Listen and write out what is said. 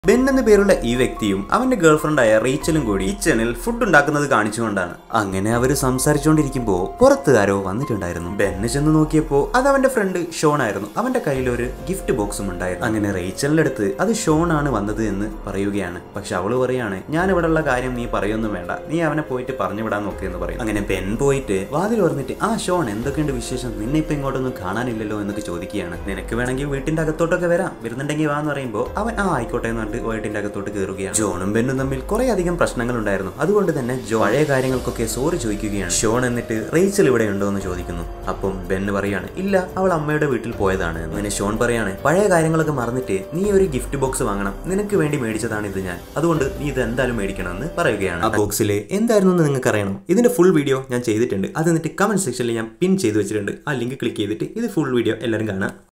Ben എന്ന പേരുള്ള ഈ വ്യക്തിയും അവന്റെ ഗേൾഫ്രണ്ടായ റീച്ചലും കൂടി കിച്ചണിൽ ഫുഡ് ഉണ്ടാക്കുന്നത് കാണിച്ചുകൊണ്ടാണ് അങ്ങനെ അവര് സംസാരിച്ചുകൊണ്ടിരിക്കുമ്പോ പുറത്ത് ആരോ വന്നിട്ടുണ്ടായിരുന്നു ബെന്ന് ചെന്ന് നോക്കിയപ്പോ അത് അവന്റെ ഫ്രണ്ട് ഷോൺ ആയിരുന്നു അവന്റെ കയ്യിൽ ഒരു ഗിഫ്റ്റ് ബോക്സും ഉണ്ടായിരുന്നു അങ്ങനെ റീച്ചലിന്റെ അടുത്ത് അത് ഷോൺ ആണ് വന്നത് എന്ന് പറയുകയാണ് പക്ഷെ അവള് പറയാണ് ഞാൻ ഇവിടെ ഉള്ള കാര്യം നീ പറയൊന്നും വേണ്ട നീ അവനെ പോയിട്ട് പറഞ്ഞു വിടാൻ നോക്ക് എന്ന് പറയും അങ്ങനെ ബെൻ പോയിട്ട് വാതിൽ പറഞ്ഞിട്ട് ആ ഷോൺ എന്തൊക്കെയുണ്ട് വിശേഷം നിന്നെ ഇപ്പൊ ഇങ്ങോട്ടൊന്നും കാണാനില്ലല്ലോ എന്നൊക്കെ ചോദിക്കുകയാണ് നിനക്ക് വേണമെങ്കിൽ വീട്ടിന്റെ അകത്തോട്ടൊക്കെ വരാം വരുന്നുണ്ടെങ്കിൽ വാ എന്ന് പറയുമ്പോൾ അവൻ ആ ആയിക്കോട്ടെ എന്ന് പറഞ്ഞിട്ട് വീട്ടിന്റെ അകത്തോട്ട് കയറുകയാണ് ജോണും ബെന്നും തമ്മിൽ കുറെ അധികം പ്രശ്നങ്ങൾ ഉണ്ടായിരുന്നു അതുകൊണ്ട് തന്നെ ജോ പഴയ കാര്യങ്ങൾക്കൊക്കെ സോറി ചോദിക്കുകയാണ് ഷോൺ എന്നിട്ട് റേച്ചൽ ഇവിടെ ഉണ്ടോ എന്ന് ചോദിക്കുന്നു അപ്പം ബെന്ന് പറയാണ് ഇല്ല അവൾ അമ്മയുടെ വീട്ടിൽ പോയതാണ് എന്ന്. അങ്ങനെ ഷോൺ പറയാണ് പഴയ കാര്യങ്ങളൊക്കെ മറന്നിട്ട് നീ ഒരു ഗിഫ്റ്റ് ബോക്സ് വാങ്ങണം നിനക്ക് വേണ്ടി മേടിച്ചതാണ് ഇത് ഞാൻ അതുകൊണ്ട് നീ ഇത് എന്തായാലും മേടിക്കണമെന്ന് പറയുകയാണ് ആ ബോക്സിൽ എന്തായിരുന്നു എന്ന് നിങ്ങൾക്ക് അറിയണം ഇതിന്റെ ഫുൾ വീഡിയോ ഞാൻ ചെയ്തിട്ടുണ്ട് അത് എന്നിട്ട് കമന്റ് സെക്ഷനിൽ ഞാൻ പിൻ ചെയ്ത് വെച്ചിട്ടുണ്ട് ആ ലിങ്ക് ക്ലിക്ക് ചെയ്തിട്ട് ഇത് ഫുൾ വീഡിയോ എല്ലാവരും കാണാം